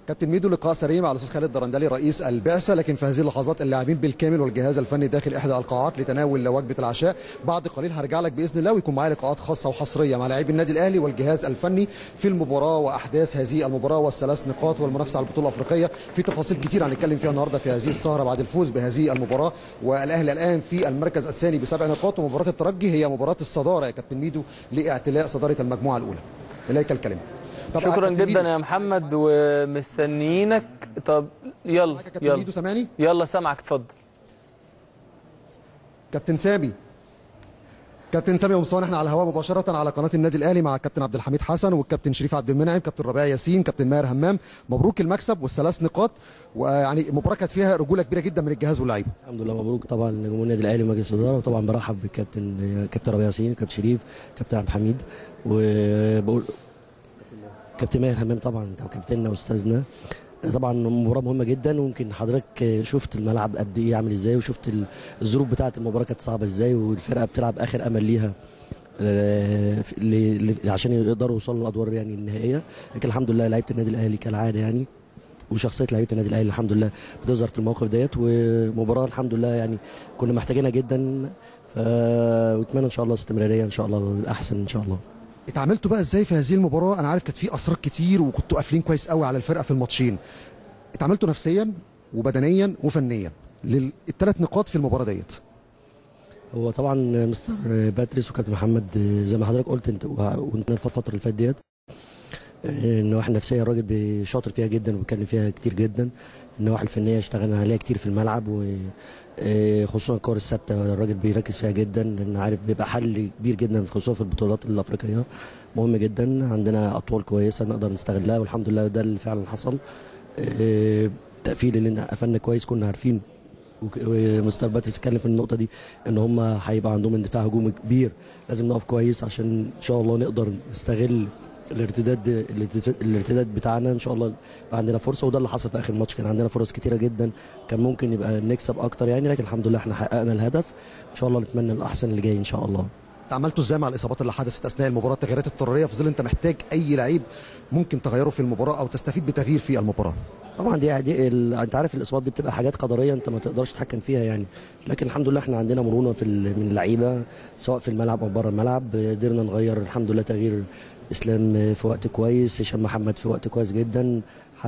كابتن ميدو لقاء سريع مع الاستاذ خالد درندلي رئيس البعثه لكن في هذه اللحظات اللاعبين بالكامل والجهاز الفني داخل احدى القاعات لتناول وجبه العشاء بعد قليل هرجع لك باذن الله ويكون معايا لقاءات خاصه وحصريه مع لاعبي النادي الاهلي والجهاز الفني في المباراه واحداث هذه المباراه والثلاث نقاط والمنافسه على البطوله الافريقيه في تفاصيل كتير هنتكلم فيها النهارده في هذه السهره بعد الفوز بهذه المباراه والاهلي الان في المركز الثاني بسبع نقاط ومباراه الترجي هي مباراه الصداره يا كابتن ميدو لاعتلاء صداره المجموعه الاولى اليك الكلمه طب شكرا جدا يا محمد ومستنيينك طب يلا كابتن يلا ميدو سامعني يلا سامعك اتفضل كابتن سامي كابتن سامي ومصطفى احنا على الهواء مباشره على قناه النادي الاهلي مع الكابتن عبد الحميد حسن والكابتن شريف عبد المنعم كابتن ربيع ياسين كابتن ماهر همام مبروك المكسب والثلاث نقاط ويعني مباراه كانت فيها رجوله كبيره جدا من الجهاز واللعيبه الحمد لله مبروك طبعا لجمهور النادي الاهلي ومجلس الاداره وطبعا برحب بالكابتن كابتن ربيع ياسين كابتن شريف كابتن عبد الحميد وبقول كابتن ماهر همام طبعا كابتننا واستاذنا طبعا مباراه مهمه جدا ويمكن حضرتك شفت الملعب قد ايه عامل ازاي وشفت الظروف بتاعه المباراه كانت صعبه ازاي والفرقه بتلعب اخر امل ليها عشان يقدروا يوصلوا للادوار يعني النهائيه لكن الحمد لله لعيبه النادي الاهلي كالعاده يعني وشخصيه لعيبه النادي الاهلي الحمد لله بتظهر في المواقف ديت ومباراه الحمد لله يعني كنا محتاجينها جدا واتمنى ان شاء الله استمراريه ان شاء الله الاحسن ان شاء الله اتعاملتوا بقى ازاي في هذه المباراه انا عارف كانت في اسرار كتير وكنتوا قافلين كويس قوي على الفرقه في الماتشين اتعاملتوا نفسيا وبدنيا وفنيا للثلاث نقاط في المباراه ديت هو طبعا مستر باتريس وكابتن محمد زي ما حضرتك قلت انت وانت في الفتره اللي فاتت ديت النواحي النفسيه الراجل شاطر فيها جدا وبيتكلم فيها كتير جدا النواحي الفنيه اشتغلنا عليها كتير في الملعب و خصوصا الكور الثابته الراجل بيركز فيها جدا لان عارف بيبقى حل كبير جدا خصوصا في البطولات الافريقيه مهم جدا عندنا اطوال كويسه نقدر نستغلها والحمد لله ده اللي فعلا حصل التقفيل اللي قفلنا كويس كنا عارفين ومستر باتريس اتكلم في النقطه دي ان هم هيبقى عندهم اندفاع هجومي كبير لازم نقف كويس عشان ان شاء الله نقدر نستغل الارتداد الارتداد بتاعنا ان شاء الله يبقى عندنا فرصه وده اللي حصل في اخر ماتش كان عندنا فرص كتيره جدا كان ممكن يبقى نكسب اكتر يعني لكن الحمد لله احنا حققنا الهدف ان شاء الله نتمنى الاحسن اللي جاي ان شاء الله تعاملتوا ازاي مع الاصابات اللي حدثت اثناء المباراه التغييرات الاضطراريه في ظل انت محتاج اي لعيب ممكن تغيره في المباراه او تستفيد بتغيير في المباراه طبعا دي, دي ال... انت عارف الاصابات دي بتبقى حاجات قدريه انت ما تقدرش تتحكم فيها يعني لكن الحمد لله احنا عندنا مرونه في ال... من اللعيبه سواء في الملعب او بره الملعب قدرنا نغير الحمد لله تغيير اسلام في وقت كويس هشام محمد في وقت كويس جدا